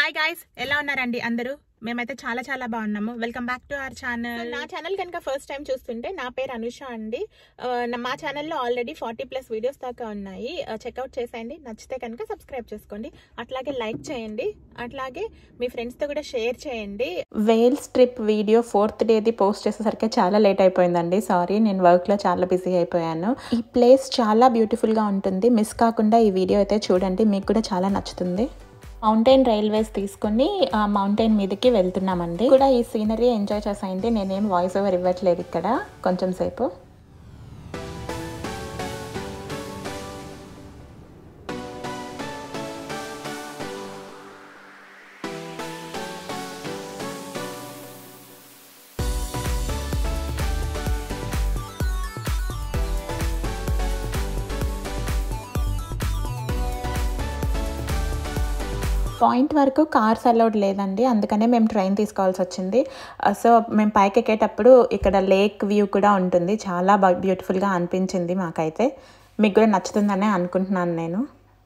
Hi guys ఎలా ఉన్నారండి అందరూ మేమైతే చాలా చాలా బాగున్నాము welcome back to our channel నా ఛానల్ కనుక ఫస్ట్ టైం చూస్తుంటే నా పేరు అనుష అండి ఆ, నా- మా ఛానల్లో ఆల్రెడీ ఫార్టీ ప్లస్ వీడియోస్ దాకా ఉన్నాయి చెక్అవుట్ చేసేయండి నచ్చితే కనుక సబ్స్క్రైబ్ చేసుకోండి అట్లాగే లైక్ చేయండి అట్లాగే మీ ఫ్రెండ్స్తో కూడా షేర్ చేయండి వేల్స్ ట్రిప్ వీడియో ఫోర్త్ డేది పోస్ట్ చేసేసరికి చాలా లేట్ అయిపోయిందండి సారీ నేను వర్క్లో చాలా బిజీ అయిపోయాను ఈ ప్లేస్ చాలా బ్యూటిఫుల్గా ఉంటుంది మిస్ కాకుండా ఈ వీడియో అయితే చూడండి మీకు కూడా చాలా నచ్చుతుంది మౌంటైన్ రైల్వేస్ తీసుకుని ఆ మౌంటైన్ మీదకి వెళ్తున్నామండి కూడా ఈ సీనరీ ఎంజాయ్ చేసాయండి నేనేం వాయిస్ ఓవర్ ఇవ్వట్లేదు ఇక్కడ కొంచెం సేపు పాయింట్ వరకు కార్స్ అలౌడ్ లేదండి అందుకనే మేము ట్రైన్ తీసుకోవాల్సి వచ్చింది ఆ, సో మేము పైకి ఎక్కేటప్పుడు ఇక్కడ లేక్ వ్యూ కూడా ఉంటుంది చాలా బా- బ్యూటిఫుల్గా అనిపించింది మాకైతే మీకు కూడా నచ్చుతుందనే అనుకుంటున్నాను నేను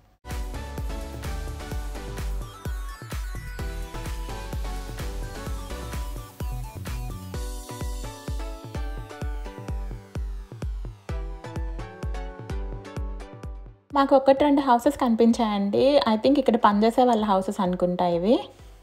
మాకు ఒకటి రెండు హౌసెస్ కనిపించాయండి ఐ థింక్ ఇక్కడ పనిచేసే వాళ్ళ హౌసెస్ అనుకుంటా ఇవి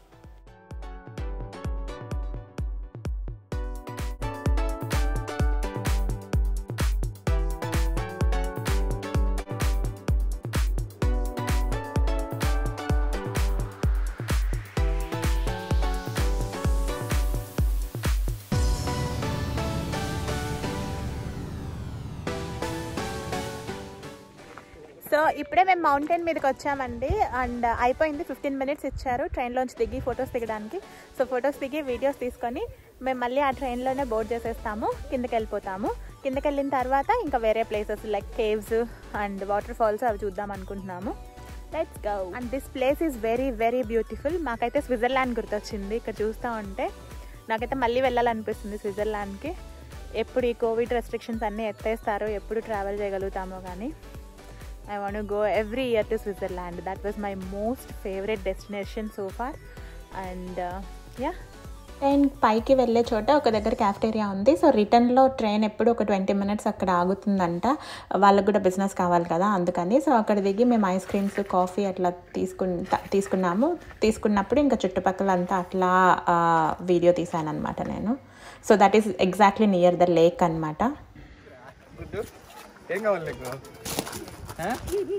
సో ఇప్పుడే మేము మౌంటైన్ మీదకి వచ్చామండి అండ్ అయిపోయింది ఫిఫ్టీన్ మినిట్స్ ఇచ్చారు ట్రైన్లోంచి దిగి ఫొటోస్ దిగడానికి సో ఫొటోస్ దిగి వీడియోస్ తీసుకొని మేము మళ్ళీ ఆ ట్రైన్లోనే బోర్డ్ చేసేస్తాము కిందకి వెళ్ళిపోతాము కిందకి వెళ్ళిన తర్వాత ఇంకా వేరే places like caves and waterfalls అవి చూద్దాం అనుకుంటున్నాము let's go and this place is very very beautiful మాకైతే స్విట్జర్లాండ్ గుర్తొచ్చింది ఇక్కడ చూస్తూ ఉంటే నాకైతే మళ్ళీ వెళ్ళాలనిపిస్తుంది స్విట్జర్లాండ్కి ఎప్పుడు ఈ కోవిడ్ రెస్ట్రిక్షన్స్ అన్నీ ఎత్తేస్తారో ఎప్పుడు ట్రావెల్ చేయగలుగుతామో కానీ I want to go every year to Switzerland. That was my most favorite destination so far. And uh, yeah. Train పైకి వెళ్ళే చోట ఒక దగ్గర క్యాఫ్టేరియా ఉంది సో రిటర్న్లో ట్రైన్ ఎప్పుడు ఒక ట్వంటీ మినిట్స్ అక్కడ ఆగుతుందంట వాళ్ళకు కూడా బిజినెస్ కావాలి కదా అందుకని సో అక్కడ దిగి మేము ఐస్ క్రీమ్స్ కాఫీ అట్లా తీసుకుంటా తీసుకున్నాము తీసుకున్నప్పుడు ఇంకా చుట్టుపక్కల అంతా అట్లా వీడియో తీసాను అనమాట నేను so that is exactly near the lake అనమాట గుడ్డు ఏం కావాలి నీకు ఆ?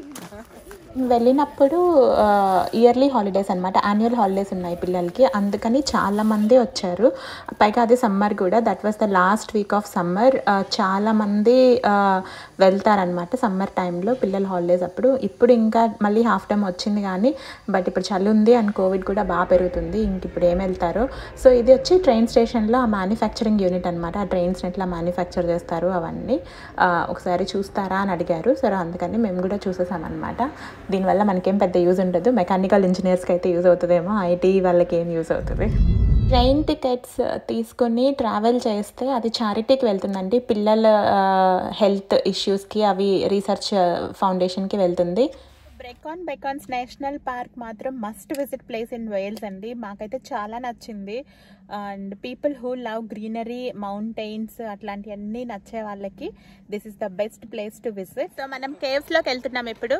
వెళ్ళినప్పుడు ఇయర్లీ హాలిడేస్ అనమాట యాన్యువల్ హాలిడేస్ ఉన్నాయి పిల్లలకి అందుకని చాలా మంది వచ్చారు పైగా అది సమ్మర్ కూడా that was the last week of summer చాలా మంది వెళ్తారనమాట సమ్మర్ టైంలో పిల్లల హాలిడేస్ అప్పుడు ఇప్పుడు ఇంకా మళ్ళీ హాఫ్ టైం వచ్చింది కానీ బట్ ఇప్పుడు చలి ఉంది అండ్ కోవిడ్ కూడా బాగా పెరుగుతుంది ఇంక ఇప్పుడు ఏం వెళ్తారో సో ఇది వచ్చి ట్రైన్ స్టేషన్లో ఆ మ్యానుఫ్యాక్చరింగ్ యూనిట్ అనమాట ఆ ట్రైన్స్ ఎట్లా మ్యానుఫ్యాక్చర్ చేస్తారు అవన్నీ ఆ, ఒకసారి చూస్తారా అని అడిగారు సరే అందుకని మేము కూడా చూసేసామన్నమాట దీనివల్ల మనకేం పెద్ద యూజ్ ఉండదు మెకానికల్ ఇంజనీర్స్కి అయితే యూజ్ అవుతుందేమో ఐటీ వాళ్ళకి ఏం యూజ్ అవుతుంది ట్రైన్ టికెట్స్ తీసుకొని ట్రావెల్ చేస్తే అది చారిటీకి వెళ్తుందండి పిల్లల హెల్త్ ఇష్యూస్కి అవి రీసెర్చ్ ఫౌండేషన్కి వెళ్తుంది బ్రెకాన్ బెకాన్స్ నేషనల్ పార్క్ మాత్రం must visit place in Wales అండి మాకైతే చాలా నచ్చింది and people who love greenery mountains అట్లాంటివన్నీ నచ్చే వాళ్ళకి this is the best place to visit so మనం కేవ్స్లోకి వెళ్తున్నాం ఇప్పుడు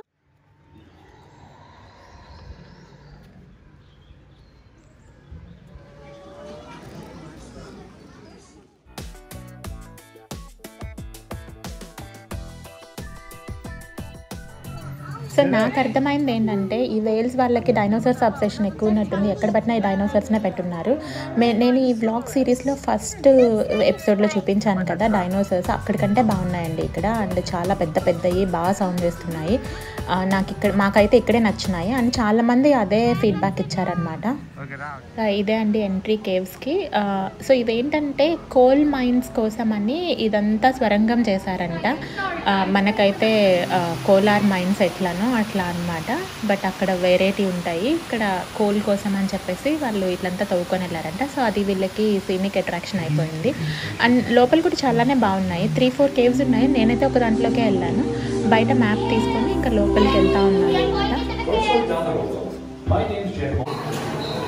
సో నాకు అర్థమైంది ఏంటంటే ఈ వేల్స్ వాళ్ళకి డైనోసార్స్ అబ్సెషన్ ఎక్కువ ఉన్నట్టుంది ఎక్కడ పట్టినా ఈ డైనోసార్స్నే పెట్టున్నారు మే నేను ఈ వ్లాగ్ సిరీస్లో ఫస్ట్ ఎపిసోడ్లో చూపించాను కదా డైనోసార్స్ అక్కడికంటే బాగున్నాయండి ఇక్కడ అండ్ చాలా పెద్ద పెద్దవి బాగా సౌండ్ చేస్తున్నాయి ఆ, నాకు ఇక్కడ మాకైతే ఇక్కడే నచ్చినాయి అండ్ చాలామంది అదే ఫీడ్బ్యాక్ ఇచ్చారనమాట ఓకే రా ఆ, ఇదే అండి ఎంట్రీ కేవ్స్కి ఆ, సో ఇదేంటంటే కోల్ మైన్స్ కోసం అని ఇదంతా స్వరంగం చేశారంట ఆ, మనకైతే ఆ, కోలార్ మైన్స్ ఎట్లానో అట్లా అన్నమాట బట్ అక్కడ వెరైటీ ఉంటాయి ఇక్కడ కోల్ కోసం అని చెప్పేసి వాళ్ళు ఇట్లంతా తవ్వుకొని వెళ్ళారంట సో అది వీళ్ళకి సీనిక్ అట్రాక్షన్ అయిపోయింది అండ్ లోపల కూడా చాలానే బాగున్నాయి త్రీ ఫోర్ కేవ్స్ ఉన్నాయి నేనైతే ఒక దాంట్లోకే వెళ్ళాను బయట మ్యాప్ తీసుకొని ఇంకా లోపలికి వెళ్తా ఉన్నాను అనమాట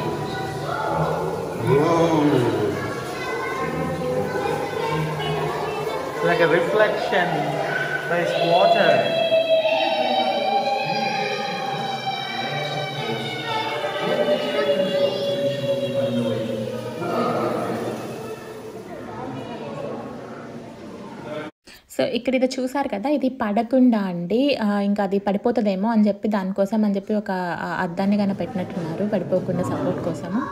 Like a reflection. There's water. So ఇక్కడ ఇది చూసారు కదా ఇది పడకుండా అండి ఆ, ఇంకా అది పడిపోతుందేమో అని చెప్పి దానికోసం అని చెప్పి ఒక ఆ, అద్దాన్ని కానీ పెట్టినట్టున్నారు పడిపోకుండా సపోర్ట్ కోసము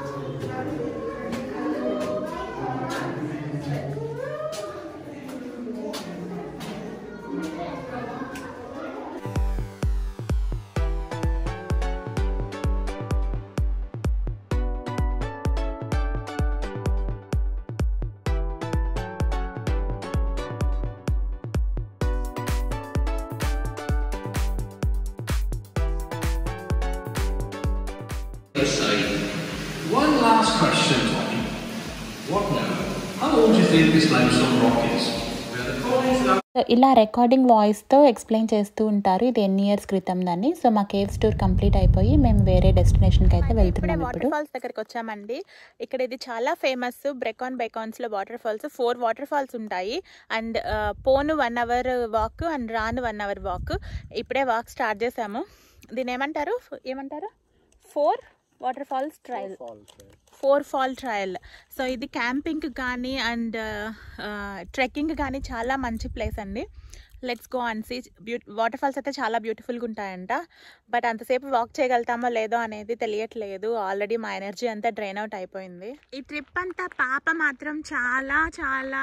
Let's say, one last question, Tommy. What now? How old do you think this limestone rock is? Well, according to that so ఇలా రికార్డింగ్ వాయిస్తో ఎక్స్ప్లెయిన్ చేస్తూ ఉంటారు ఇది ఎన్ని ఇయర్స్ క్రితం దాన్ని సో మా కేవ్స్ టూర్ కంప్లీట్ అయిపోయి మేము వేరే డెస్టినేషన్కి అయితే ఇప్పుడే వెళ్తున్నాం వాటర్ ఇప్పుడు ఫాల్స్ దగ్గరికి వచ్చామండి ఇక్కడ ఇది చాలా ఫేమస్ బ్రెకాన్ బెకాన్స్ లో waterfalls four waterfalls ఉంటాయి అండ్ పోను వన్ అవర్ వాక్ అండ్ రాను వన్ అవర్ వాక్ ఇప్పుడే వాక్ స్టార్ట్ చేసాము దీని ఏమంటారు ఏమంటారు four waterfalls trail four fall trail so ఇది క్యాంపింగ్ కానీ అండ్ ట్రెక్కింగ్ కానీ చాలా మంచి ప్లేస్ అండి let's go and see beau waterfalls అయితే చాలా బ్యూటిఫుల్గా ఉంటాయంట బట్ అంతసేపు వాక్ చేయగలుగుతామో లేదో అనేది తెలియట్లేదు ఆల్రెడీ మా ఎనర్జీ అంతా డ్రైన్ అవుట్ అయిపోయింది ఈ ట్రిప్ అంతా పాప మాత్రం చాలా చాలా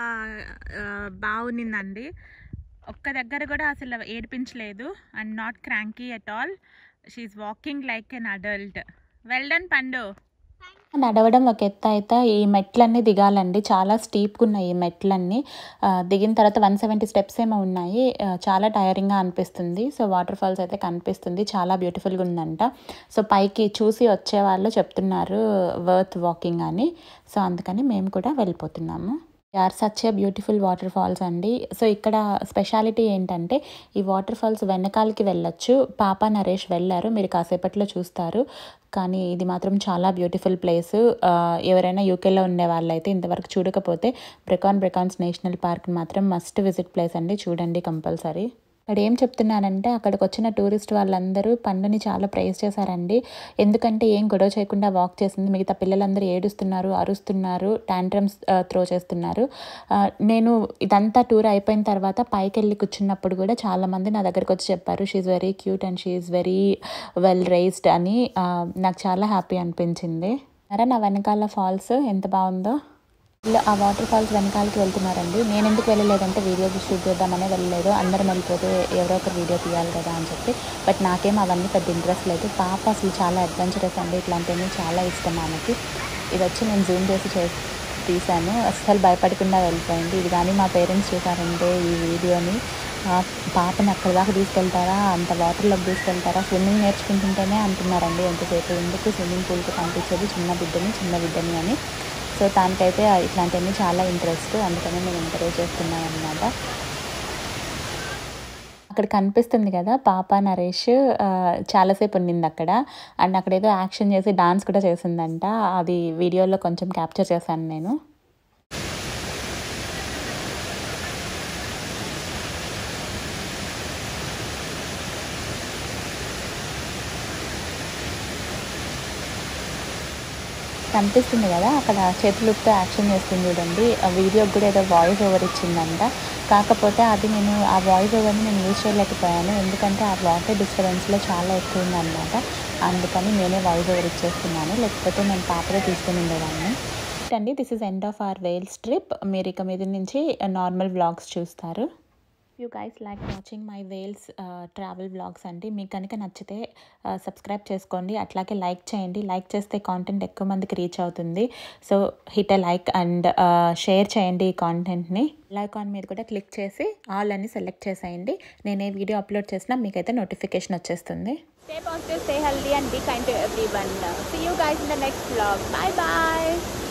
బాగుండిందండి ఒక్క దగ్గర కూడా అసలు ఏడిపించలేదు and not cranky at all she's walking like an adult well done పండు నడవడం ఒక ఎత్తు అయితే ఈ మెట్లన్నీ దిగాలండి చాలా స్టీప్గా ఉన్నాయి ఈ మెట్లన్నీ ఆ, దిగిన తర్వాత వన్ సెవెంటీ స్టెప్స్ ఏమో ఉన్నాయి ఆ, చాలా టైరింగ్గా అనిపిస్తుంది సో వాటర్ ఫాల్స్ అయితే కనిపిస్తుంది చాలా బ్యూటిఫుల్గా ఉందంట సో పైకి చూసి వచ్చే వాళ్ళు చెప్తున్నారు వర్త్ వాకింగ్ అని సో అందుకని మేము కూడా వెళ్ళిపోతున్నాము are such a beautiful waterfalls అండి సో ఇక్కడ స్పెషాలిటీ ఏంటంటే ఈ వాటర్ ఫాల్స్ వెనకాలకి వెళ్ళొచ్చు పాప నరేష్ వెళ్ళారు మీరు కాసేపట్లో చూస్తారు కానీ ఇది మాత్రం చాలా బ్యూటిఫుల్ ప్లేస్ ఎవరైనా యూకేలో ఉండే వాళ్ళైతే ఇంతవరకు చూడకపోతే బ్రెకాన్ బ్రెకాన్స్ నేషనల్ పార్క్ మాత్రం మస్ట్ విజిట్ ప్లేస్ అండి చూడండి కంపల్సరీ ఇక్కడ ఏం చెప్తున్నానంటే అక్కడికి వచ్చిన టూరిస్ట్ వాళ్ళందరూ పండుని చాలా ప్రైజ్ చేశారండి ఎందుకంటే ఏం గొడవ చేయకుండా వాక్ చేసింది మిగతా పిల్లలందరూ ఏడుస్తున్నారు అరుస్తున్నారు టాంట్రమ్స్ త్రో చేస్తున్నారు ఆ, నేను ఇదంతా టూర్ అయిపోయిన తర్వాత పైకి వెళ్ళి కూర్చున్నప్పుడు కూడా చాలామంది నా దగ్గరకు వచ్చి చెప్పారు she's very cute and she's very well raised అని ఆ, నాకు చాలా హ్యాపీ అనిపించింది అరే నా వెనకాల ఫాల్స్ ఎంత బాగుందో వీళ్ళు ఆ వాటర్ ఫాల్స్ వెనకాలకి వెళ్తున్నారండి నేను ఎందుకు వెళ్ళలేదంటే వీడియో షూట్ చేద్దామనే వెళ్ళలేదు అందరం వెళ్ళిపోతే ఎవరో ఒకరు వీడియో తీయాలి కదా అని చెప్పి బట్ నాకేం అవన్నీ పెద్ద ఇంట్రెస్ట్ లేదు పాప అసలు చాలా అడ్వెంచరస్ అండి ఇట్లాంటివన్నీ చాలా ఇష్టం ఆమెకి ఇది వచ్చి నేను జూమ్ చేసి చే తీశాను అస్సలు భయపడకుండా వెళ్ళిపోయింది ఇది కానీ మా పేరెంట్స్ చూసారంటే ఈ వీడియోని ఆ పాపని అక్కడి దాకా తీసుకెళ్తారా అంత వాటర్లోకి తీసుకెళ్తారా స్విమ్మింగ్ నేర్చుకుంటుంటేనే అంటున్నారండి ఎంతసేపు ఎందుకు స్విమ్మింగ్ పూల్కి పంపించేది చిన్న బిడ్డని చిన్న బిడ్డని అని సో దానికైతే ఇట్లాంటివన్నీ చాలా ఇంట్రెస్ట్ అందుకని నేను ఎంకరేజ్ చేస్తున్నాను అనమాట అక్కడ కనిపిస్తుంది కదా పాప నరేష్ ఆ, చాలాసేపు ఉండింది అక్కడ అండ్ అక్కడ ఏదో యాక్షన్ చేసి డాన్స్ కూడా చేసిందంట అది వీడియోలో కొంచెం క్యాప్చర్ చేశాను నేను కనిపిస్తుంది కదా అక్కడ చేతులతో యాక్షన్ చేస్తుంది చూడండి ఆ వీడియోకి కూడా ఏదో వాయిస్ ఓవర్ ఇచ్చిందంట కాకపోతే అది నేను ఆ వాయిస్ ఓవర్ని నేను యూజ్ చేయలేకపోయాను ఎందుకంటే ఆ వాటర్ డిస్టర్బెన్స్లో చాలా ఎక్కువ ఉందన్నమాట అందుకని నేనే వాయిస్ ఓవర్ ఇచ్చేస్తున్నాను లేకపోతే నేను పాపలో తీసుకుని ఉండేదాన్ని అండి this is end of our Wales trip మీరు ఇక మీద నుంచి నార్మల్ వ్లాగ్స్ చూస్తారు you guys like watching my Wales travel vlogs అండి మీకు కనుక నచ్చితే సబ్స్క్రైబ్ చేసుకోండి అట్లాగే లైక్ చేయండి లైక్ చేస్తే కాంటెంట్ ఎక్కువ మందికి రీచ్ అవుతుంది so hit a like and share చేయండి ఈ కాంటెంట్ని లైకాన్ మీద కూడా క్లిక్ చేసి ఆల్ అని సెలెక్ట్ చేసేయండి నేను ఏ వీడియో అప్లోడ్ చేసినా మీకైతే నోటిఫికేషన్ వచ్చేస్తుంది Stay positive, stay healthy, and be kind to everyone. See you guys in the next vlog. Bye bye.